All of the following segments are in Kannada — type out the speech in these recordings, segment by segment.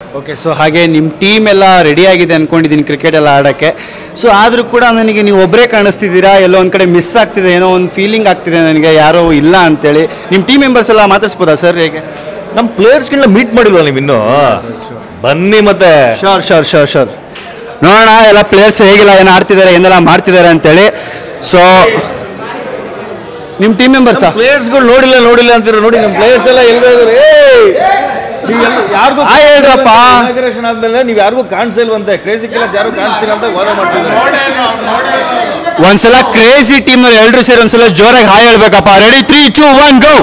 ಓಕೆ ಸೊ ಹಾಗೆ ನಿಮ್ಮ ಟೀಮ್ ಎಲ್ಲ ರೆಡಿ ಆಗಿದೆ ಅನ್ಕೊಂಡಿದ್ದೀನಿ ಕ್ರಿಕೆಟ್ ಎಲ್ಲ ಆಡೋಕ್ಕೆ ಸೊ ಆದರೂ ಕೂಡ ನನಗೆ ನೀವು ಒಬ್ಬರೇ ಕಾಣಿಸ್ತಿದ್ದೀರಾ ಎಲ್ಲೋ ಒಂದು ಕಡೆ ಮಿಸ್ ಆಗ್ತಿದೆ ಏನೋ ಒಂದು ಫೀಲಿಂಗ್ ಆಗ್ತಿದೆ ನನಗೆ ಯಾರೋ ಇಲ್ಲ ಅಂತೇಳಿ ನಿಮ್ಮ ಟೀಮ್ ಮೆಂಬರ್ಸ್ ಎಲ್ಲ ಮಾತಾಡ್ಸ್ಬೋದಾ ಸರ್ ಹೇಗೆ ನಮ್ಮ ಪ್ಲೇಯರ್ಸ್ಗಳನ್ನ ಮೀಟ್ ಮಾಡಿಲ್ವಾ ನೀವು ಇನ್ನು ಬನ್ನಿ ಮತ್ತೆ ಶೋರ್ ಶೋರ್ ಶೋರ್ ಶೋರ್ ನೋಡೋಣ ಎಲ್ಲ ಪ್ಲೇಯರ್ಸ್ ಹೇಗಿಲ್ಲ ಏನು ಆಡ್ತಿದ್ದಾರೆ ಏನೆಲ್ಲ ಮಾಡ್ತಿದ್ದಾರೆ ಅಂತೇಳಿ ಸೊ ನಿಮ್ಮ ಟೀಮ್ ಮೆಂಬರ್ಸಾ ಪ್ಲೇಯರ್ಸ್ಗಳು ನೋಡಿಲ್ಲ ನೋಡಿಲ್ಲ ಅಂತೀರ ನೋಡಿ ನಮ್ಮ ಪ್ಲೇಯರ್ಸ್ ಎಲ್ಲ ಎಲ್ಲರೂ ಇದಾರೆ ಯಾರಿಗೂ ಹಾಯ್ ಹೇಳ್ರಪ್ಪ. ಇನಾಗ್ರೇಷನ್ ಆದ್ಮೇಲೆ ನೀವು ಯಾರಿಗೂ ಕಾಣಿಸಿಲ್ವಂತೆ ಕ್ರೇಜಿ ಕಿಲ್ಲರ್ಸ್ ಯಾರು ಕಾಣಿಸ್ತಿಲ್ಲ ಅಂತ ವಾದ ಮಾಡ್ತಿದ್ದಾರೆ ಒಂದ್ಸಲ ಕ್ರೇಜಿ ಟೀಮ್ನವ್ರು ಎಲ್ಲರೂ ಸೇರಿ ಒಂದ್ಸಲ ಜೋರಾಗಿ ಹಾಯ್ ಹೇಳ್ಬೇಕಪ್ಪ ready three two one go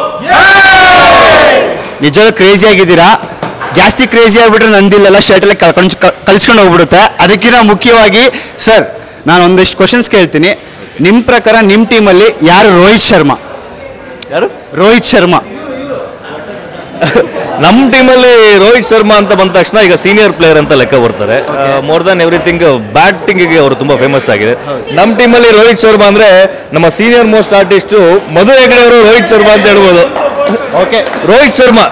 ನಿಜವಾದ ಕ್ರೇಜಿ ಆಗಿದ್ದೀರಾ ಜಾಸ್ತಿ ಕ್ರೇಜಿ ಆಗ್ಬಿಟ್ರೆ ನಂದಿಲ್ಲೆಲ್ಲ ಶರ್ಟಲ್ಲಿ ಕಳ್ಕೊಂಡು ಕಳಿಸ್ಕೊಂಡು ಹೋಗ್ಬಿಡುತ್ತೆ ಅದಕ್ಕಿಂತ ಮುಖ್ಯವಾಗಿ ಸರ್ ನಾನು ಒಂದಿಷ್ಟು ಕ್ವಶನ್ಸ್ ಕೇಳ್ತೀನಿ ನಿಮ್ಮ ಪ್ರಕಾರ ನಿಮ್ಮ ಟೀಮಲ್ಲಿ ಯಾರು ರೋಹಿತ್ ಶರ್ಮಾ ಯಾರು ರೋಹಿತ್ ಶರ್ಮಾ ನಮ್ಮ ಟೀಮಲ್ಲಿ ರೋಹಿತ್ ಶರ್ಮಾ ಅಂತ ಬಂದ ತಕ್ಷಣ ಈಗ ಸೀನಿಯರ್ ಪ್ಲೇಯರ್ ಅಂತ ಲೆಕ್ಕ ಬರ್ತಾರೆ ಮೋರ್ ದನ್ ಎವ್ರಿಥಿಂಗ್ ಬ್ಯಾಟಿಂಗಿಗೆ ಅವರು ತುಂಬಾ ಫೇಮಸ್ ಆಗಿದೆ ನಮ್ಮ ಟೀಮಲ್ಲಿ ರೋಹಿತ್ ಶರ್ಮಾ ಅಂದ್ರೆ ನಮ್ಮ senior most artist Madhu Hegde ಅವರು ರೋಹಿತ್ ಶರ್ಮಾ ಅಂತ ಹೇಳ್ಬೋದು ಓಕೆ ರೋಹಿತ್ ಶರ್ಮಾ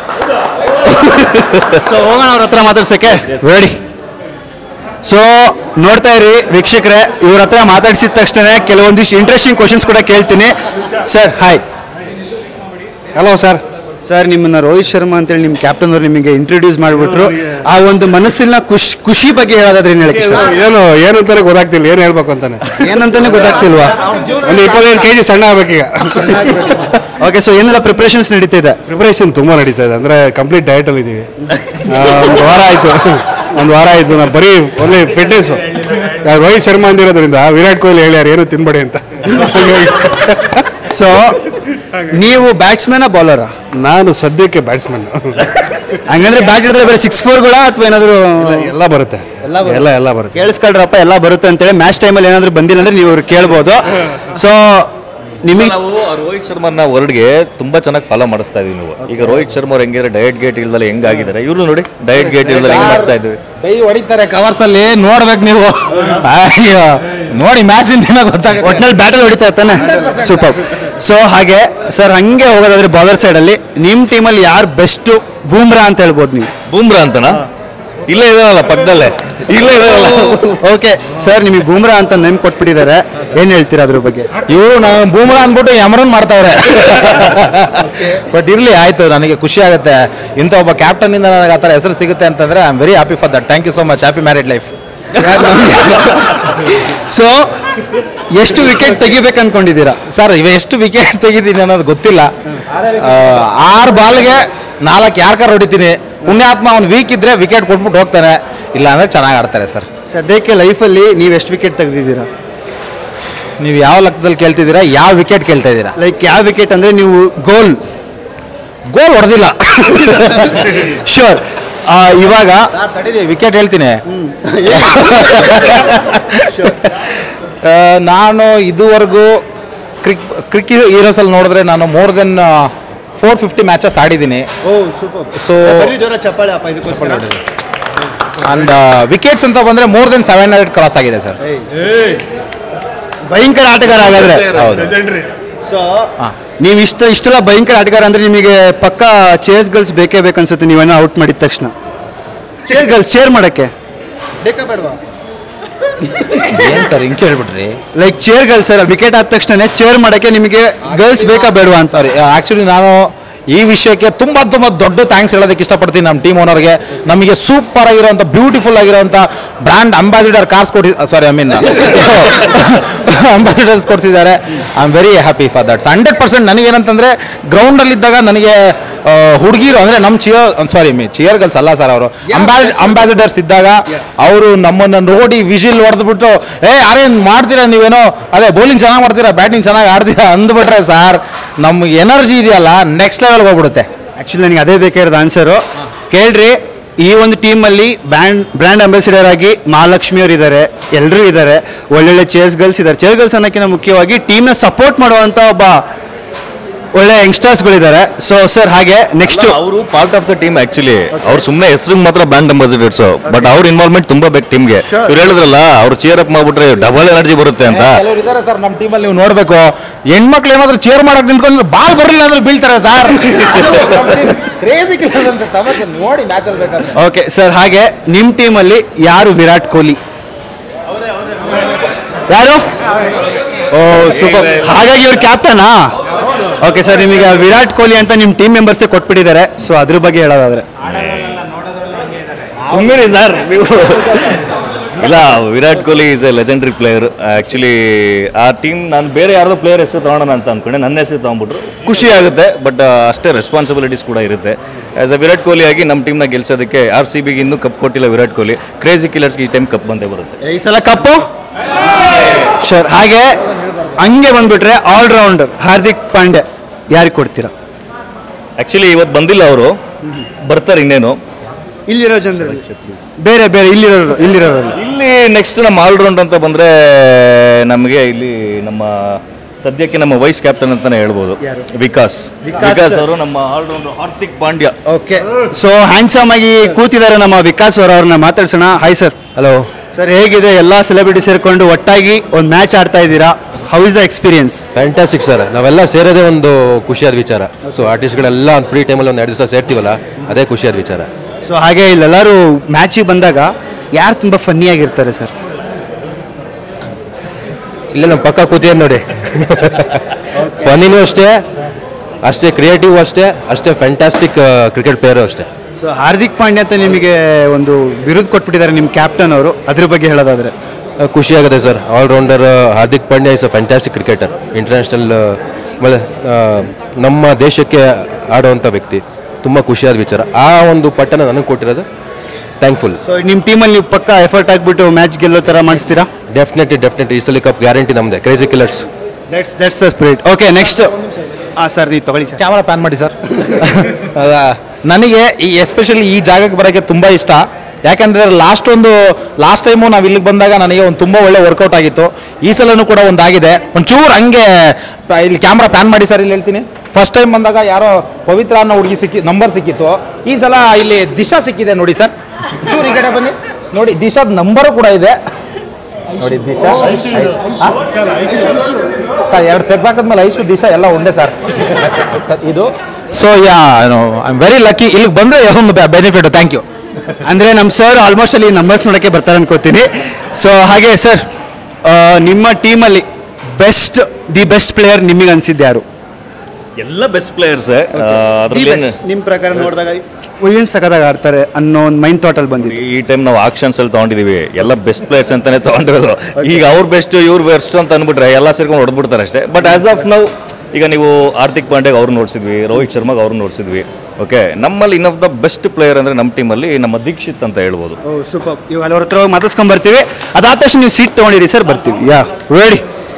ಸೊ ಹೋಗೋಣ ಅವ್ರ ಹತ್ರ ಮಾತಾಡ್ಸೋಕ್ಕೆ ರೆಡಿ ಸೊ ನೋಡ್ತಾ ಇರಿ ವೀಕ್ಷಕರೇ ಇವ್ರ ಹತ್ರ ಮಾತಾಡ್ಸಿದ ತಕ್ಷಣ ಕೆಲವೊಂದಿಷ್ಟು ಇಂಟ್ರೆಸ್ಟಿಂಗ್ ಕ್ವಶನ್ಸ್ ಕೂಡ ಕೇಳ್ತೀನಿ sir hi hello sir sir ನಿಮ್ಮನ್ನ ರೋಹಿತ್ ಶರ್ಮಾ ಅಂತೇಳಿ ನಿಮ್ಮ ಕ್ಯಾಪ್ಟನ್ ಅವರು ನಿಮಗೆ ಇಂಟ್ರೊಡ್ಯೂಸ್ ಮಾಡಿಬಿಟ್ರು ಆ ಒಂದು ಮನಸ್ಸಿನ ಖುಷಿ ಖುಷಿ ಬಗ್ಗೆ ಹೇಳೋದಾದ್ರೆ ಏನು ಹೇಳಕ್ಕೆ ಇಷ್ಟ ಏನು ಏನು ಅಂತಾನೆ ಗೊತ್ತಾಗ್ತಿಲ್ಲ ಏನು ಹೇಳ್ಬೇಕು ಅಂತಾನೆ ಏನಂತಾನೆ ಗೊತ್ತಾಗ್ತಿಲ್ವಾ ಒಂದು ಇಪ್ಪತ್ತೈದು ಕೆ ಜಿ ಸಣ್ಣ ಆಗ್ಬೇಕೀಗ ಓಕೆ ಸೊ ಏನೆಲ್ಲ ಪ್ರಿಪ್ರೇಷನ್ಸ್ ನಡೀತಾ ಇದೆ ಪ್ರಿಪರೇಷನ್ ತುಂಬ ನಡೀತಾ ಇದೆ ಅಂದರೆ ಕಂಪ್ಲೀಟ್ ಡಯಟಲ್ಲಿ ಇದ್ದೀವಿ ಒಂದು ವಾರ ಆಯಿತು ಒಂದು ವಾರ ಆಯಿತು ನಾವು ಬರೀ ಒಳ್ಳೆ ಫಿಟ್ನೆಸ್ ರೋಹಿತ್ ಶರ್ಮಾ ಅಂದಿರೋದ್ರಿಂದ ವಿರಾಟ್ ಕೊಹ್ಲಿ ಹೇಳ್ಯಾರ ಏನು ತಿನ್ಬೇಡಿ ಅಂತ ಸೊ ನೀವು ಬ್ಯಾಟ್ಸ್ಮನ್ ಬೌಲರಾ ನಾನು ಸದ್ಯಕ್ಕೆ ಬ್ಯಾಟ್ಸ್ಮನ್ ಹಂಗಂದ್ರೆ ಬ್ಯಾಟ್ ಹಿಡಿದ್ರೆ ಬೇರೆ ಸಿಕ್ಸ್ ಫೋರ್ಗಳ ಅಥವಾ ಏನಾದರೂ ಎಲ್ಲ ಬರುತ್ತೆ ಎಲ್ಲ ಬರುತ್ತೆ. ಎಲ್ಲ ಎಲ್ಲ ಬರುತ್ತೆ ಕೇಳಿಸ್ಕೊಳ್ರಪ್ಪ ಎಲ್ಲ ಬರುತ್ತೆ ಅಂತೇಳಿ ಮ್ಯಾಚ್ ಟೈಮಲ್ಲಿ ಏನಾದರೂ ಬಂದಿಲ್ಲ ಅಂದ್ರೆ ನೀವು ಅವ್ರು ಕೇಳ್ಬೋದು ಸೊ ನಿಮಗೆ ನಾವು ಆ ರೋಹಿತ್ ಶರ್ಮನ ವರ್ಡ್ಗೆ ತುಂಬಾ ಚೆನ್ನಾಗಿ ಫಾಲೋ ಮಾಡಿಸ್ತಾ ಇದೀವಿ ನೀವು ಈಗ ರೋಹಿತ್ ಶರ್ಮಾ ಅವ್ರು ಹೆಂಗಿದ್ರೆ ಡಯಟ್ ಗೇಟ್ ಇಲ್ದಲ್ಲ ಹೆಂಗಾಗಿದ್ದಾರೆ ಇವರು ನೋಡಿ ಡಯಟ್ ಗೇಟ್ ಇಲ್ದಲ್ಲ ಹೆಂಗ್ ಮಾಡಿಸ್ತಾ ಇದ್ವಿ ಬೈ ಹೊಡಿತಾರೆ ಕವರ್ಸ್ ಅಲ್ಲಿ ನೋಡ್ಬೇಕು ನೀವು ಅಯ್ಯೋ ನೋಡಿ ಮ್ಯಾಚ್ ದಿನ ಗೊತ್ತಾಗುತ್ತೆ ಒಟ್ನಲ್ಲಿ ಬ್ಯಾಟಲ್ ಹೊಡಿತಾ ಇರ್ತಾನೆ ಸೂಪರ್ ಸೊ ಹಾಗೆ ಸರ್ ಹಂಗೆ ಹೋಗೋದಾದ್ರೆ ಬಾಲರ್ ಸೈಡಲ್ಲಿ ನಿಮ್ಮ ಟೀಮಲ್ಲಿ ಯಾರು ಬೆಸ್ಟು ಬೂಮ್ರಾ ಅಂತ ಹೇಳ್ಬೋದು ನೀವು ಬೂಮ್ರಾ ಅಂತನಾ ಇಲ್ಲೇ ಇದಾರಲ್ಲ ಪಕ್ಕದಲ್ಲೇ ಇಲ್ಲೇ ಇದಾರಲ್ಲ ಓಕೆ ಸರ್ ನಿಮಗೆ ಬೂಮ್ರಾ ಅಂತ ನೇಮ್ ಕೊಟ್ಬಿಟ್ಟಿದ್ದಾರೆ ಏನು ಹೇಳ್ತೀರಾ ಅದ್ರ ಬಗ್ಗೆ ಇವರು ನಾವು ಬೂಮ್ರಾ ಅಂದ್ಬಿಟ್ಟು ಯಮರನ್ ಮಾಡ್ತಾವ್ರೆ ಬಟ್ ಇರ್ಲಿ ಆಯ್ತು ನನಗೆ ಖುಷಿ ಆಗುತ್ತೆ ಇಂಥ ಒಬ್ಬ ಕ್ಯಾಪ್ಟನ್ ಇಂದ ನನಗೆ ಆ ಥರ ಹೆಸರು ಸಿಗುತ್ತೆ ಅಂತಂದ್ರೆ I am very happy for that thank you so much happy married life so ಎಷ್ಟು ವಿಕೆಟ್ ತೆಗಿಬೇಕು ಅನ್ಕೊಂಡಿದ್ದೀರಾ ಸರ್ ಇವ ಎಷ್ಟು ವಿಕೆಟ್ ತೆಗಿತೀನಿ ಅನ್ನೋದು ಗೊತ್ತಿಲ್ಲ ಆರು ಬಾಲ್ಗೆ ನಾಲ್ಕು ಯಾರ್ಕಾರ ಹೊಡಿತೀನಿ ಪುಣ್ಯಾತ್ಮ ಅವ್ನು ವೀಕ್ ಇದ್ರೆ ವಿಕೆಟ್ ಕೊಟ್ಬಿಟ್ಟು ಹೋಗ್ತಾನೆ ಇಲ್ಲ ಅಂದ್ರೆ ಚೆನ್ನಾಗಿ ಆಡ್ತಾರೆ ಸರ್ ಸದ್ಯಕ್ಕೆ ಲೈಫಲ್ಲಿ ನೀವು ಎಷ್ಟು ವಿಕೆಟ್ ತೆಗೆದಿದ್ದೀರಾ ನೀವು ಯಾವ ಲೆಕ್ಕದಲ್ಲಿ ಕೇಳ್ತಿದ್ದೀರಾ ಯಾವ ವಿಕೆಟ್ ಕೇಳ್ತಾ ಇದ್ದೀರಾ ಲೈಕ್ ಯಾವ ವಿಕೆಟ್ ಅಂದರೆ ನೀವು ಗೋಲ್ ಗೋಲ್ ಹೊಡೆದಿಲ್ಲ ಶೋರ್ ಇವಾಗ ತಡೀರಿ ವಿಕೆಟ್ ಹೇಳ್ತೀನಿ ಆ, ನಾನು ಇದುವರೆಗೂ ಕ್ರಿಕ್ ಕ್ರಿಕ್ ಹೀರೋಸಲ್ಲಿ ನೋಡಿದ್ರೆ ನಾನು more than four fifty matches ಆಡಿದ್ದೀನಿ ಓ ಸೂಪರ್ ಸೊ ಜೋರ ಚಪ್ಪಾಳೆ ಅಪ್ಪ ಇದಕ್ಕೋಸ್ಕರ ಅಂಡ್ ವಿಕೆಟ್ಸ್ ಅಂತ ಬಂದರೆ more than seven hundred cross ಆಗಿದೆ ಸರ್ ಭಯಂಕರ ಆಟಗಾರ ಹಾಗಾದ್ರೆ ಹೌದು ಸೊ ನೀವು ಇಷ್ಟ ಇಷ್ಟೆಲ್ಲ ಭಯಂಕರ ಆಟಗಾರ ಅಂದ್ರೆ ನಿಮಗೆ ಪಕ್ಕ ಚೇಸ್ ಗರ್ಲ್ಸ್ ಬೇಕೇ ಬೇಕನ್ಸುತ್ತೆ ನೀವೇನೋ ಔಟ್ ಮಾಡಿದ ತಕ್ಷಣ ಚೇರ್ ಗರ್ಲ್ಸ್ ಚೇರ್ ಮಾಡಕ್ಕೆ ಬೇಕಾ ಬೇಡವಾ ಏನು ಸರ್ ಹಿಂಗೆ ಕೇಳ್ಬಿಟ್ರಿ like cheer girls sir wicket ಆದ ತಕ್ಷಣ ಚೇರ್ ಮಾಡಕ್ಕೆ ನಿಮಗೆ ಗರ್ಲ್ಸ್ ಬೇಕಾ ಬೇಡವಾ ಅಂತ ಸಾರಿ ಆ್ಯಕ್ಚುಲಿ ನಾನು ಈ ವಿಷಯಕ್ಕೆ ತುಂಬ ತುಂಬ ದೊಡ್ಡ ಥ್ಯಾಂಕ್ಸ್ ಹೇಳೋದಕ್ಕೆ ಇಷ್ಟಪಡ್ತೀನಿ ನಮ್ಮ ಟೀಮ್ ಓನರ್ಗೆ ನಮಗೆ ಸೂಪರ್ ಆಗಿರೋಂಥ ಬ್ಯೂಟಿಫುಲ್ ಆಗಿರೋಂಥ ಬ್ರ್ಯಾಂಡ್ ಅಂಬಾಸಿಡರ್ ಕಾರ್ಸ್ ಕೊಡಿ ಸಾರಿ ಐ ಮೀನ್ ಅಂಬಾಸಿಡರ್ಸ್ ಕೊಡಿಸಿದ್ದಾರೆ I am very happy for that's hundred percent ನನಗೇನಂತಂದರೆ ಗ್ರೌಂಡಲ್ಲಿದ್ದಾಗ ನನಗೆ ಹುಡುಗಿರು ಅಂದರೆ ನಮ್ಮ cheer sorry me cheer girls ಅಲ್ಲ ಸರ್ ಅವರು ಅಂಬಾ ಅಂಬಾಸಿಡರ್ಸ್ ಇದ್ದಾಗ ಅವರು ನಮ್ಮನ್ನು ನೋಡಿ ವಿಜಿಲ್ ಹೊಡೆದ್ಬಿಟ್ಟು ಏ ಅರೇನ್ ಮಾಡ್ತೀರಾ ನೀವೇನೋ ಅದೇ ಬೌಲಿಂಗ್ ಚೆನ್ನಾಗಿ ಮಾಡ್ತೀರಾ ಬ್ಯಾಟಿಂಗ್ ಚೆನ್ನಾಗಿ ಆಡ್ತೀರಾ ಅಂದ್ಬಿಟ್ರೆ ಸರ್ ನಮ್ಗೆ ಎನರ್ಜಿ ಇದೆಯಲ್ಲ ನೆಕ್ಸ್ಟ್ ಲೆವೆಲ್ಗೆ ಹೋಗ್ಬಿಡುತ್ತೆ ಆ್ಯಕ್ಚುಲಿ ನನಗೆ ಅದೇ ಬೇಕಾಗಿರೋದು ಆನ್ಸರು ಕೇಳ್ರಿ ಈ ಒಂದು ಟೀಮಲ್ಲಿ ಬ್ರ್ಯಾಂಡ್ ಬ್ರ್ಯಾಂಡ್ ಅಂಬಾಸಿಡರ್ ಆಗಿ ಮಹಾಲಕ್ಷ್ಮಿ ಅವರು ಇದ್ದಾರೆ ಎಲ್ಲರೂ ಇದ್ದಾರೆ ಒಳ್ಳೊಳ್ಳೆ ಚೇರ್ಸ್ ಗರ್ಲ್ಸ್ ಇದ್ದಾರೆ ಚೇರ್ ಗರ್ಲ್ಸ್ ಅನ್ನೋಕ್ಕಿಂತ ಮುಖ್ಯವಾಗಿ ಟೀಮ್ನ ಸಪೋರ್ಟ್ ಮಾಡುವಂಥ ಒಬ್ಬ ಒಳ್ಳೆ ಯಂಗ್ಸ್ಟರ್ಸ್ಗಳಿದ್ದಾರೆ ಸೊ ಸರ್ ಹಾಗೆ ನೆಕ್ಸ್ಟ್ ಅವರು part of the team actually ಅವ್ರು ಸುಮ್ಮನೆ ಹೆಸರು ಮಾತ್ರ ಬ್ಯಾಂಡ್ ಅಂಬಾಸಿಡರ್ಸ್ ಬಟ್ ಅವ್ರ ಇನ್ವಾಲ್ವ್ಮೆಂಟ್ ತುಂಬಾ ಬೇಕು ಟೀಮ್ಗೆ ಇವ್ರು ಹೇಳಿದ್ರಲ್ಲ ಅವ್ರು ಚೇರ್ ಅಪ್ ಮಾಡ್ಬಿಟ್ರೆ ಡಬಲ್ ಎನರ್ಜಿ ಬರುತ್ತೆ ಅಂತ ಕೆಲವರು ಇದ್ದಾರೆ ಸರ್ ನಮ್ಮ ಟೀಮಲ್ಲಿ ನೀವು ನೋಡಬೇಕು ಹೆಣ್ಮಕ್ಳು ಏನಾದ್ರು ಚೇರ್ ಮಾಡಕ್ ನಿಂತ್ಕೊಂಡ್ರೆ ಬಾಲ್ ಬರಲಿಲ್ಲ ಅಂದ್ರೆ ಬೀಳ್ತಾರೆ ಸರ್ ಕ್ರೇಜಿ ಕಿಲ್ಲರ್ಸ್ ಅಂತ ತಮಾಷೆ ನೋಡಿ ಮ್ಯಾಚಲ್ಲಿ ಬೇಕಾದ್ರೆ ಓಕೆ ಸರ್ ಹಾಗೆ ನಿಮ್ಮ ಟೀಮಲ್ಲಿ ಯಾರು ವಿರಾಟ್ ಕೊಹ್ಲಿ ಯಾರು ಓ ಸೂಪರ್ ಹಾಗಾಗಿ ಇವ್ರು ಕ್ಯಾಪ್ಟನಾ ಓಕೆ ಸರ್ ನಿಮಗೆ ವಿರಾಟ್ ಕೊಹ್ಲಿ ಅಂತ ನಿಮ್ಮ ಟೀಮ್ ಮೆಂಬರ್ಸೇ ಕೊಟ್ಬಿಟ್ಟಿದ್ದಾರೆ ಸೊ ಅದ್ರ ಬಗ್ಗೆ ಹೇಳೋದಾದ್ರೆ ಸುಮ್ಮನೆ ಸರ್ ನೀವು ಇಲ್ಲ Virat Kohli is a legendary player actually ಆ ಟೀಮ್ ನಾನು ಬೇರೆ ಯಾರ್ದೋ ಪ್ಲೇಯರ್ ಹೆಸರು ತೊಗೊಳೋಣ ಅಂತ ಅಂದ್ಕೊಂಡೆ ನನ್ನ ಹೆಸರು ತೊಗೊಂಡ್ಬಿಟ್ರು ಖುಷಿ ಆಗುತ್ತೆ ಬಟ್ ಅಷ್ಟೇ ರೆಸ್ಪಾನ್ಸಿಬಿಲಿಟೀಸ್ ಕೂಡ ಇರುತ್ತೆ ಆ್ಯಸ್ ಅ ವಿರಾಟ್ ಕೊಹ್ಲಿ ಆಗಿ ನಮ್ಮ ಟೀಮ್ನ ಗೆಲ್ಸೋದಕ್ಕೆ ಆರ್ ಸಿ ಬಿಗೆ ಇನ್ನೂ ಕಪ್ ಕೊಟ್ಟಿಲ್ಲ ವಿರಾಟ್ ಕೊಹ್ಲಿ ಕ್ರೇಜಿ ಕಿಲ್ಲರ್ಸ್ಗೆ ಈ ಟೈಮ್ ಕಪ್ ಬಂದೇ ಬರುತ್ತೆ ಈ ಸಲ ಕಪ್ಪು ಶೋರ್ ಹಾಗೆ ಹಂಗೆ ಬಂದ್ಬಿಟ್ರೆ ಆಲ್ರೌಂಡರ್ ಹಾರ್ದಿಕ್ ಪಾಂಡ್ಯ ಯಾರಿಗೆ ಕೊಡ್ತೀರಾ ಆ್ಯಕ್ಚುಲಿ ಇವತ್ತು ಬಂದಿಲ್ಲ ಅವರು ಬರ್ತಾರೆ ಇನ್ನೇನು ಇಲ್ಲಿರೋ ಜನರು ಬೇರೆ ಬೇರೆ ಇಲ್ಲಿರೋರು ಇಲ್ಲಿರೋರು ಇಲ್ಲಿ ನೆಕ್ಸ್ಟ್ ನಮ್ಮ ಆಲ್ರೌಂಡ್ ಅಂತ ಬಂದರೆ ನಮಗೆ ಇಲ್ಲಿ ನಮ್ಮ ಸದ್ಯಕ್ಕೆ ನಮ್ಮ ವೈಸ್ ಕ್ಯಾಪ್ಟನ್ ಅಂತಾನೆ ಹೇಳ್ಬೋದು ವಿಕಾಸ್ ವಿಕಾಸ್ ವಿಕಾಸ್ sir. ಅವರು ನಮ್ಮ allrounder Hardik Pandya okay so handsome ಆಗಿ ಕೂತಿದ್ದಾರೆ ನಮ್ಮ ವಿಕಾಸ್ ಅವರು ಅವ್ರನ್ನ ಮಾತಾಡ್ಸೋಣ ಹಾಯ್ ಸರ್ ಹಲೋ ಸರ್ ಹೇಗಿದೆ ಎಲ್ಲ ಸೆಲೆಬ್ರಿಟಿ ಸೇರ್ಕೊಂಡು ಒಟ್ಟಾಗಿ ಒಂದು ಮ್ಯಾಚ್ ಆಡ್ತಾ ಇದ್ದೀರಾ how is the experience fantastic sir ನಾವೆಲ್ಲ ಸೇರೋದೇ ಒಂದು ಖುಷಿಯಾದ ವಿಚಾರ ಸೊ ಆರ್ಟಿಸ್ಟ್ಗಳೆಲ್ಲ ಒಂದು ಫ್ರೀ ಟೈಮಲ್ಲಿ ಒಂದು ಎರಡು ದಿವಸ ಸೇರ್ತೀವಲ್ಲ ಅದೇ ಖುಷಿಯಾದ ವಿಚಾರ ಸೊ ಹಾಗೆ ಇಲ್ಲೆಲ್ಲರೂ ಮ್ಯಾಚಿಗೆ ಬಂದಾಗ ಯಾರು ತುಂಬ ಫನ್ನಿಯಾಗಿರ್ತಾರೆ ಸರ್ ಇಲ್ಲೇ ನಮ್ಮ ಪಕ್ಕ ಕೂತಿಯದ್ ನೋಡಿ ಫನಿನೂ ಅಷ್ಟೇ ಅಷ್ಟೇ ಕ್ರಿಯೇಟಿವ್ ಅಷ್ಟೇ ಅಷ್ಟೇ ಫ್ಯಾಂಟಾಸ್ಟಿಕ್ ಕ್ರಿಕೆಟ್ ಪ್ಲೇಯರು ಅಷ್ಟೇ ಸೊ ಹಾರ್ದಿಕ್ ಪಾಂಡ್ಯ ಅಂತ ನಿಮಗೆ ಒಂದು ಬಿರುದು ಕೊಟ್ಬಿಟ್ಟಿದ್ದಾರೆ ನಿಮ್ಮ ಕ್ಯಾಪ್ಟನ್ ಅವರು ಅದ್ರ ಬಗ್ಗೆ ಹೇಳೋದಾದ್ರೆ ಆ, ಖುಷಿಯಾಗುತ್ತೆ sir allrounder Hardik Pandya is a fantastic cricketer international ಆಮೇಲೆ ಆ, ನಮ್ಮ ದೇಶಕ್ಕೆ ಆಡುವಂಥ ವ್ಯಕ್ತಿ ತುಂಬ ಖುಷಿಯಾದ ವಿಚಾರ ಆ ಒಂದು ಪಟ್ಟನ ನನಗೆ ಕೊಟ್ಟಿರೋದು ಥ್ಯಾಂಕ್ಫುಲ್ ಸೊ ನಿಮ್ಮ ಟೀಮಲ್ಲಿ ನೀವು ಪಕ್ಕ ಎಫರ್ಟ್ ಆಗಿಬಿಟ್ಟು ಮ್ಯಾಚ್ ಗೆಲ್ಲೋ ಥರ ಮಾಡಿಸ್ತೀರಾ ಡೆಫಿನೆಟ್ಲಿ ಡೆಫಿನೆಟ್ಲಿ ಈ ಸಲ ಕಪ್ ಗ್ಯಾರಂಟಿ ನಮ್ಮದೇ crazy killers that's that's the spirit okay next ಹಾಂ ಸರ್ ನೀವು ತಗೊಳ್ಳಿ ಸರ್ ಕ್ಯಾಮರಾ ಪ್ಯಾನ್ ಮಾಡಿ ಸರ್ ನನಗೆ ಈ ಎಸ್ಪೆಷಲಿ ಈ ಜಾಗಕ್ಕೆ ಬರೋಕ್ಕೆ ತುಂಬ ಇಷ್ಟ ಯಾಕಂದರೆ ಲಾಸ್ಟ್ ಒಂದು ಲಾಸ್ಟ್ ಟೈಮು ನಾವು ಇಲ್ಲಿಗೆ ಬಂದಾಗ ನನಗೆ ಒಂದು ತುಂಬ ಒಳ್ಳೆ ವರ್ಕೌಟ್ ಆಗಿತ್ತು ಈ ಸಲನೂ ಕೂಡ ಒಂದು ಆಗಿದೆ ಒಂಚೂರು ಹಂಗೆ ಪ- ಇಲ್ಲಿ ಕ್ಯಾಮ್ರಾ ಪ್ಯಾನ್ ಮಾಡಿ ಸರ್ ಇಲ್ಲಿ ಹೇಳ್ತೀನಿ ಫಸ್ಟ್ ಟೈಮ್ ಬಂದಾಗ ಯಾರೋ ಪವಿತ್ರ ಅನ್ನೋ ಹುಡುಗಿ ಸಿಕ್ಕಿ ನಂಬರ್ ಸಿಕ್ಕಿತ್ತು ಈ ಸಲ ಇಲ್ಲಿ ದಿಶಾ ಸಿಕ್ಕಿದೆ ನೋಡಿ ಸರ್ ಚೂರು ಈ ಕಡೆ ಬನ್ನಿ ನೋಡಿ ದಿಶಾದ ನಂಬರು ಕೂಡ ಇದೆ ನೋಡಿ ದಿಶಾ ಆ? ಸರ್ ಎರಡು ಪೆಗ್ ಹಾಕಿದ್ಮೇಲೆ ಐಶು ದಿಶಾ ಎಲ್ಲ ಒಂದೇ ಸರ್ ಸರ್ ಇದು so yeah I am very lucky ಇಲ್ಲಿಗೆ ಬಂದರೆ ಒಂದು ಬೆನಿಫಿಟ್ ಥ್ಯಾಂಕ್ ಯು ಅಂದರೆ ನಮ್ಮ ಸರ್ ಆಲ್ಮೋಸ್ಟ್ ಅಲ್ಲಿ ನಂಬರ್ಸ್ ನೋಡೋಕ್ಕೆ ಬರ್ತಾರೆ ಅನ್ಕೋತೀನಿ ಸೊ ಹಾಗೆ ಸರ್ ನಿಮ್ಮ ಟೀಮಲ್ಲಿ ಬೆಸ್ಟ್ ದಿ ಬೆಸ್ಟ್ ಪ್ಲೇಯರ್ ನಿಮಗೆ ಅನಿಸಿದ್ದು ಯಾರು ಎಲ್ಲ ಬೆಸ್ಟ್ ಪ್ಲೇಯರ್ಸ್ ಅದ್ರಲ್ಲಿ ಏನು ನಿಮ್ಮ ಪ್ರಕಾರ ನೋಡಿದಾಗ ಏನು ಸಖತ್ತಾಗಿ ಆಡ್ತಾರೆ ಅನ್ನೋ ಒಂದು ಮೈಂಡ್ ಥಾಟಲ್ಲಿ ಬಂದಿದೆ ಈ ಟೈಮ್ ನಾವು ಆಕ್ಷನ್ಸ್ ಅಲ್ಲಿ ತಗೊಂಡಿದೀವಿ ಎಲ್ಲ ಬೆಸ್ಟ್ ಪ್ಲೇಯರ್ಸ್ ಅಂತಾನೆ ತಗೊಂಡಿರೋದು ಈಗ ಅವ್ರ ಬೆಸ್ಟ್ ಇವ್ರ ಬೆಸ್ಟ್ ಅಂತ ಅಂದ್ಬಿಟ್ರೆ ಎಲ್ಲ ಸೇರ್ಕೊಂಡು ಹೊಡೆದ್ಬಿಡ್ತಾರೆ ಅಷ್ಟೇ ಬಟ್ ಆಸ್ ಆಫ್ ನಾವು ಈಗ ನೀವು ಹಾರ್ದಿಕ್ ಪಾಂಡ್ಯಾಗ್ ಅವ್ರು ನೋಡ್ಸಿದ್ವಿ ರೋಹಿತ್ ಶರ್ಮಾಗ್ ಅವ್ರು ನೋಡ್ಸಿದ್ವಿ ಓಕೆ ನಮ್ಮಲ್ಲಿ one of the best player ಅಂದ್ರೆ ನಮ್ಮ ಟೀಮಲ್ಲಿ ನಮ್ಮ ದೀಕ್ಷಿತ್ ಅಂತ ಹೇಳ್ಬೋದು ಓ ಸೂಪರ್ ಇವಾಗ ಅವ್ರ ಹತ್ರ ಹೋಗಿ ಮಾತಾಡ್ಸ್ಕೊಂಡ್ ಬರ್ತೀವಿ ಅದಾದ ತಕ್ಷಣ ನೀವು ಸೀಟ್ ತೊಗೊಂಡಿರಿ ಸರ್ ಬರ್ತೀವಿ ಯಾ ರೆಡಿ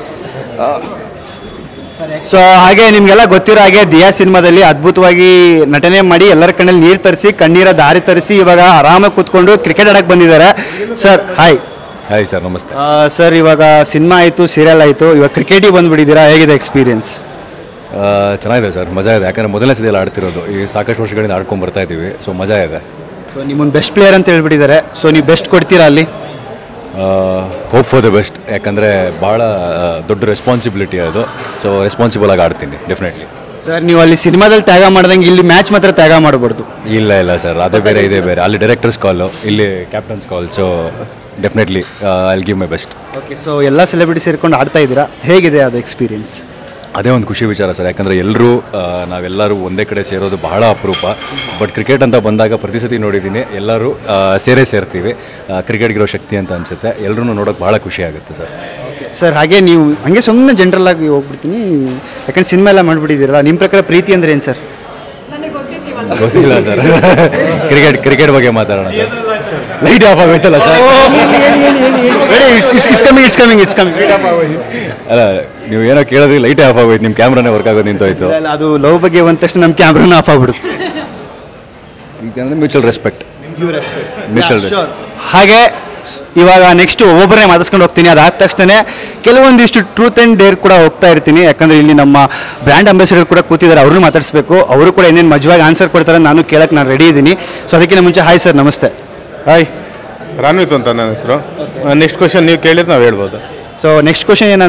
ಸೊ ಹಾಗೆ ನಿಮಗೆಲ್ಲ ಗೊತ್ತಿರೋ ಹಾಗೆ ದಿಯಾ ಸಿನಿಮಾದಲ್ಲಿ ಅದ್ಭುತವಾಗಿ ನಟನೆ ಮಾಡಿ ಎಲ್ಲರ ಕಣ್ಣಲ್ಲಿ ನೀರು ತರಿಸಿ ಕಣ್ಣೀರ ದಾರಿ ತರಿಸಿ ಇವಾಗ ಆರಾಮಾಗಿ ಕೂತ್ಕೊಂಡು ಕ್ರಿಕೆಟ್ ಆಡಕ್ಕೆ ಬಂದಿದ್ದಾರೆ ಸರ್ ಹಾಯ್ ಹಾಯ್ ಸರ್ ನಮಸ್ತೆ ಸರ್ ಇವಾಗ ಸಿನಿಮಾ ಆಯಿತು ಸೀರಿಯಲ್ ಆಯಿತು ಇವಾಗ ಕ್ರಿಕೆಟಿಗೆ ಬಂದ್ಬಿಟ್ಟಿದ್ದೀರಾ ಹೇಗಿದೆ ಎಕ್ಸ್ಪೀರಿಯನ್ಸ್ ಆ, ಚೆನ್ನಾಗಿದೆ ಸರ್ ಮಜಾ ಇದೆ ಯಾಕಂದರೆ ಮೊದಲನೇ ಸತಿಯಲ್ಲಿ ಆಡ್ತಿರೋದು ಈ ಸಾಕಷ್ಟು ವರ್ಷಗಳಿಂದ ಆಡ್ಕೊಂಡು ಬರ್ತಾ ಇದ್ದೀವಿ ಸೊ ಮಜಾ ಇದೆ ಸೊ ನಿಮ್ಮೊಂದು ಬೆಸ್ಟ್ ಪ್ಲೇಯರ್ ಅಂತ ಹೇಳ್ಬಿಟ್ಟಿದ್ದಾರೆ ಸೊ ನೀವು ಬೆಸ್ಟ್ ಕೊಡ್ತೀರಾ ಅಲ್ಲಿ ಹೋಪ್ ಫಾರ್ ದ ಬೆಸ್ಟ್ ಯಾಕಂದರೆ ಭಾಳ ಆ, ದೊಡ್ಡ ರೆಸ್ಪಾನ್ಸಿಬಿಲಿಟಿ ಅದು ಸೊ ರೆಸ್ಪಾನ್ಸಿಬಲ್ ಆಗಿ ಆಡ್ತೀನಿ ಡೆಫಿನೆಟ್ಲಿ ಸರ್ ನೀವು ಅಲ್ಲಿ ಸಿನಿಮಾದಲ್ಲಿ ತ್ಯಾಗ ಮಾಡ್ದಂಗೆ ಇಲ್ಲಿ ಮ್ಯಾಚ್ ಮಾತ್ರ ತ್ಯಾಗ ಮಾಡಬಾರ್ದು ಇಲ್ಲ ಇಲ್ಲ ಸರ್ ಅದೇ ಬೇರೆ ಇದೇ ಬೇರೆ ಅಲ್ಲಿ ಡೈರೆಕ್ಟರ್ಸ್ ಕಾಲು ಇಲ್ಲಿ captains call so definitely I give my best okay so ಎಲ್ಲ ಸೆಲೆಬ್ರಿಟಿ ಸೇರ್ಕೊಂಡು ಆಡ್ತಾ ಇದ್ದೀರಾ ಹೇಗಿದೆ ಅದು ಎಕ್ಸ್ಪೀರಿಯನ್ಸ್ ಅದೇ ಒಂದು ಖುಷಿ ವಿಚಾರ ಸರ್ ಯಾಕಂದರೆ ಎಲ್ಲರೂ ನಾವೆಲ್ಲರೂ ಒಂದೇ ಕಡೆ ಸೇರೋದು ಬಹಳ ಅಪರೂಪ ಬಟ್ ಕ್ರಿಕೆಟ್ ಅಂತ ಬಂದಾಗ ಪ್ರತಿ ಸತಿ ನೋಡಿದ್ದೀನಿ ಎಲ್ಲರೂ ಆ, ಸೇರೇ ಸೇರ್ತೀವಿ ಕ್ರಿಕೆಟ್ಗಿರೋ ಶಕ್ತಿ ಅಂತ ಅನಿಸುತ್ತೆ ಎಲ್ಲರೂ ನೋಡೋಕೆ ಭಾಳ ಖುಷಿ ಆಗುತ್ತೆ ಸರ್ ಸರ್ ಹಾಗೆ ನೀವು ಹಂಗೆ ಸುಮ್ಮನೆ ಜನರಲ್ ಆಗಿ ಹೋಗ್ಬಿಡ್ತೀನಿ ಯಾಕಂದ್ರೆ ಸಿನಿಮಾ ಎಲ್ಲ ಮಾಡ್ಬಿಟ್ಟಿದ್ದೀರಲ್ಲ ನಿಮ್ಮ ಪ್ರಕಾರ ಪ್ರೀತಿ ಅಂದ್ರೆ ಏನು ಸರ್ ಗೊತ್ತಿಲ್ಲ ಸರ್ ಕ್ರಿಕೆಟ್ ಕ್ರಿಕೆಟ್ ಬಗ್ಗೆ ಮಾತಾಡೋಣ ಸರ್ ಲೈಟ್ ಆಫ್ ಆಗೋಯ್ತಲ್ಲ sir it's it's coming it's coming it's coming ಅಲ್ಲ ನೀವು ಏನೋ ಕೇಳೋದು ಲೈಟ್ ಆಫ್ ಆಗೋಯ್ತು ನಿಮ್ಮ ಕ್ಯಾಮ್ರಾನೇ ವರ್ಕ್ ಆಗೋದು ನಿಂತೋಯ್ತು ಅದು ಲವ್ ಬಗ್ಗೆ ಬಂದ ತಕ್ಷಣ ನಮ್ಮ ಕ್ಯಾಮ್ರಾನ ಆಫ್ ಆಗ್ಬಿಡುತ್ತೆ ಅಂದರೆ ಮ್ಯೂಚುವಲ್ ರೆಸ್ಪೆಕ್ಟ್ ಮ್ಯೂಚುವಲ್ ರೆಸ್ಪೆಕ್ಟ್ ಹಾಗೆ ಸ್- ಇವಾಗ ನೆಕ್ಸ್ಟ್ ಒಬ್ಬೊಬ್ಬರೇ ಮಾತಾಡ್ಸ್ಕೊಂಡು ಹೋಗ್ತೀನಿ ಅದಾದ ತಕ್ಷಣ ಕೆಲವೊಂದಿಷ್ಟು ಟ್ರೂತ್ ಆ್ಯಂಡ್ ಡೇರ್ ಕೂಡ ಹೋಗ್ತಾ ಇರ್ತೀನಿ ಯಾಕಂದ್ರೆ ಇಲ್ಲಿ ನಮ್ಮ ಬ್ರ್ಯಾಂಡ್ ಅಂಬಾಸಿಡರ್ ಕೂಡ ಕೂತಿದ್ದಾರೆ ಅವ್ರನ್ನೂ ಮಾತಾಡಿಸ್ಬೇಕು ಅವರು ಕೂಡ ಏನೇನು ಮಜವಾಗಿ ಆನ್ಸರ್ ಕೊಡ್ತಾರೆ ನಾನು ಕೇಳಕ್ಕೆ ನಾನು ರೆಡಿ ಇದ್ದೀನಿ ಸೊ ಅದಕ್ಕಿಂತ ಮುಂಚೆ ಹಾಯ್ ಸರ್ ನಮಸ್ತೆ ಹಾಯ್ ರಾನ್ವಿತ್ ಅಂತ ನನ್ನ ಹೆಸರು ನೆಕ್ಸ್ಟ್ ಕ್ವಶನ್ ನೀವು ಕೇಳಿದ್ರೆ ನಾವು ಹೇಳ್ಬೋದು ಸೊ ನೆಕ್ಸ್ಟ್ ಕ್ವಶನ್ ಏನಂದರೆ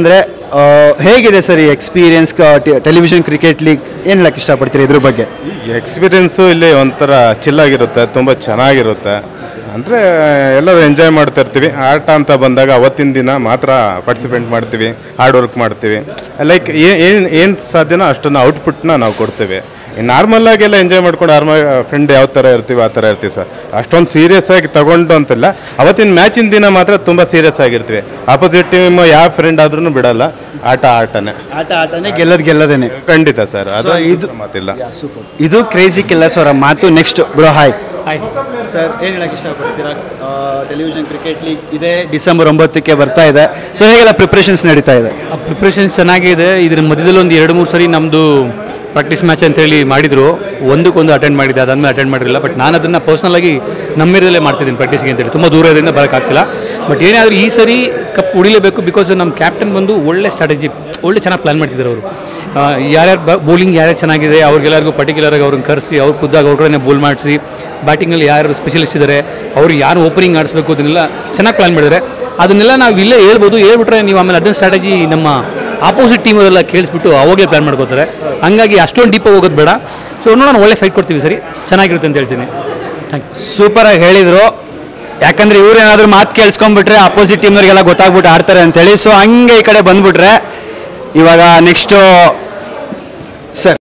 ಹೇಗಿದೆ ಸರ್ ಈ ಎಕ್ಸ್ಪೀರಿಯನ್ಸ್ ಟೆಲಿವಿಷನ್ ಕ್ರಿಕೆಟ್ ಲೀಗ್ ಏನು ಹೇಳಕ್ಕೆ ಇಷ್ಟಪಡ್ತೀರಿ ಇದ್ರ ಬಗ್ಗೆ ಎಕ್ಸ್ಪೀರಿಯೆನ್ಸು ಇಲ್ಲಿ ಒಂಥರ ಚಿಲ್ಲಾಗಿರುತ್ತೆ ತುಂಬ ಚೆನ್ನಾಗಿರುತ್ತೆ ಅಂದರೆ ಎಲ್ಲರೂ ಎಂಜಾಯ್ ಮಾಡ್ತಾ ಇರ್ತೀವಿ ಆಟ ಅಂತ ಬಂದಾಗ ಅವತ್ತಿನ ದಿನ ಮಾತ್ರ ಪಾರ್ಟಿಸಿಪೇಟ್ ಮಾಡ್ತೀವಿ ಹಾರ್ಡ್ ವರ್ಕ್ ಮಾಡ್ತೀವಿ ಲೈಕ್ ಏನು ಏನು ಸಾಧ್ಯನೋ ಅಷ್ಟನ್ನು ಔಟ್ಪುಟ್ನ ನಾವು ಕೊಡ್ತೀವಿ ನಾರ್ಮಲ್ ಆಗೆಲ್ಲ ಎಂಜಾಯ್ ಮಾಡ್ಕೊಂಡು ಆರ್ಮ ಫ್ರೆಂಡ್ ಯಾವ ಥರ ಇರ್ತೀವಿ ಆ ಥರ ಇರ್ತೀವಿ ಸರ್ ಅಷ್ಟೊಂದು ಸೀರಿಯಸ್ ಆಗಿ ತಗೊಂಡು ಅಂತಿಲ್ಲ ಅವತ್ತಿನ ಮ್ಯಾಚಿನ ದಿನ ಮಾತ್ರ ತುಂಬ ಸೀರಿಯಸ್ ಆಗಿರ್ತೀವಿ ಆಪೋಸಿಟ್ ಟೀಮ್ ಯಾವ ಫ್ರೆಂಡ್ ಆದ್ರೂ ಬಿಡಲ್ಲ ಆಟ ಆಟನೇ ಆಟ ಆಟನೇ ಗೆಲ್ಲದ್ ಗೆಲ್ಲದೇನೆ ಖಂಡಿತ ಸರ್ ಅದು So, ಇದು ಮಾತಿಲ್ಲ ಇದು ಕ್ರೇಜಿ ಕಿಲ್ಲರ್ಸ್ ಅವರ ಮಾತು next bro hi hi sir ಏನು ಹೇಳಕ್ಕೆ ಇಷ್ಟಪಡ್ತೀರಾ ಟೆಲಿವಿಷನ್ ಕ್ರಿಕೆಟ್ ಲೀಗ್ ಇದೇ ಡಿಸೆಂಬರ್ ಒಂಬತ್ತಕ್ಕೆ ಬರ್ತಾ ಇದೆ ಸೊ ಹೇಗೆಲ್ಲ ಪ್ರಿಪ್ರೇಷನ್ಸ್ ನಡೀತಾ ಇದೆ ಪ್ರಿಪ್ರೇಷನ್ ಚೆನ್ನಾಗಿದೆ ಇದ್ರ ಮಧ್ಯದಲ್ಲಿ ಒಂದು ಎರಡು ಮೂರು ಸರಿ ನಮ್ಮದು ಪ್ರಾಕ್ಟೀಸ್ ಮ್ಯಾಚ್ ಅಂತೇಳಿ ಮಾಡಿದ್ರು ಒಂದಕ್ಕೊಂದು ಅಟೆಂಡ್ ಮಾಡಿದ್ದೆ ಅದಾದ್ಮೇಲೆ ಅಟೆಂಡ್ ಮಾಡಿರಲಿಲ್ಲ ಬಟ್ ನಾನು ಅದನ್ನು ಪರ್ಸ್ನಲಾಗಿ ನಮ್ಮಿರದಲ್ಲೇ ಮಾಡ್ತಿದ್ದೀನಿ ಪ್ರಾಕ್ಟೀಸ್ಗೆ ಅಂತೇಳಿ ತುಂಬ ದೂರ ಇರೋದ್ರಿಂದ ಬರೋಕ್ಕಾಗ್ತಿಲ್ಲ ಬಟ್ ಏನೇ ಆದರೂ ಈ ಸರಿ ಕಪ್ ಉಳಿಲೇಬೇಕು ಬಿಕಾಸ್ ನಮ್ಮ ಕ್ಯಾಪ್ಟನ್ ಬಂದು ಒಳ್ಳೆ ಸ್ಟ್ರಾಟಜಿ ಒಳ್ಳೆ ಚೆನ್ನಾಗಿ ಪ್ಲಾನ್ ಮಾಡ್ತಿದ್ದಾರೆ ಅವರು ಯಾರ್ಯಾರು ಬೌಲಿಂಗ್ ಯಾರ್ಯಾರು ಚೆನ್ನಾಗಿದೆ ಅವ್ರಿಗೆಲ್ಲರಿಗೂ ಪರ್ಟಿಕ್ಯುಲರ್ ಆಗಿ ಅವ್ರನ್ನ ಕರೆಸಿ ಅವ್ರು ಖುದ್ದಾಗ ಅವ್ರ ಕಡೆ ಬೋಲ್ ಮಾಡಿಸಿ ಬ್ಯಾಟಿಂಗಲ್ಲಿ ಯಾರು ಸ್ಪೆಷಲಿಸ್ಟ್ ಇದ್ದಾರೆ ಅವ್ರು ಯಾರು ಓಪನಿಂಗ್ ಆಡಿಸ್ಬೇಕು ಅದನ್ನೆಲ್ಲ ಚೆನ್ನಾಗಿ ಪ್ಲಾನ್ ಮಾಡಿದ್ದಾರೆ ಅದನ್ನೆಲ್ಲ ನಾವು ಇಲ್ಲೇ ಹೇಳ್ಬೋದು ಹೇಳ್ಬಿಟ್ರೆ ನೀವು ಆಮೇಲೆ ಅದನ್ನ ಸ್ಟ್ರಾಟಜಿ ನಮ್ಮ ಆಪೋಸಿಟ್ ಟೀಮ್ ಅವರೆಲ್ಲ ಕೇಳಿಸ್ಬಿಟ್ಟು ಅವಾಗಲೇ ಪ್ಲಾನ್ ಮಾಡ್ಕೋತಾರೆ ಹಂಗಾಗಿ ಅಷ್ಟೊಂದು ಡೀಪಾಗಿ ಹೋಗೋದು ಬೇಡ ಸೊ ನೋಡೋಣ ಒಳ್ಳೆ ಫೈಟ್ ಕೊಡ್ತೀವಿ ಸರಿ ಚೆನ್ನಾಗಿರುತ್ತೆ ಅಂತ ಹೇಳ್ತೀನಿ ಥ್ಯಾಂಕ್ ಯು ಸೂಪರ್ ಆಗಿ ಹೇಳಿದ್ರು ಯಾಕಂದ್ರೆ ಇವ್ರು ಏನಾದ್ರು ಮಾತು ಕೇಳಿಸ್ಕೊಂಡ್ಬಿಟ್ರೆ ಅಪೋಸಿಟ್ ಟೀಮ್ನವ್ರಿಗೆಲ್ಲ ಗೊತ್ತಾಗ್ಬಿಟ್ಟು ಆಡ್ತಾರೆ ಅಂತೇಳಿ ಸೊ ಹಂಗೆ ಈ ಕಡೆ ಬಂದ್ಬಿಟ್ರೆ ಇವಾಗ ನೆಕ್ಸ್ಟು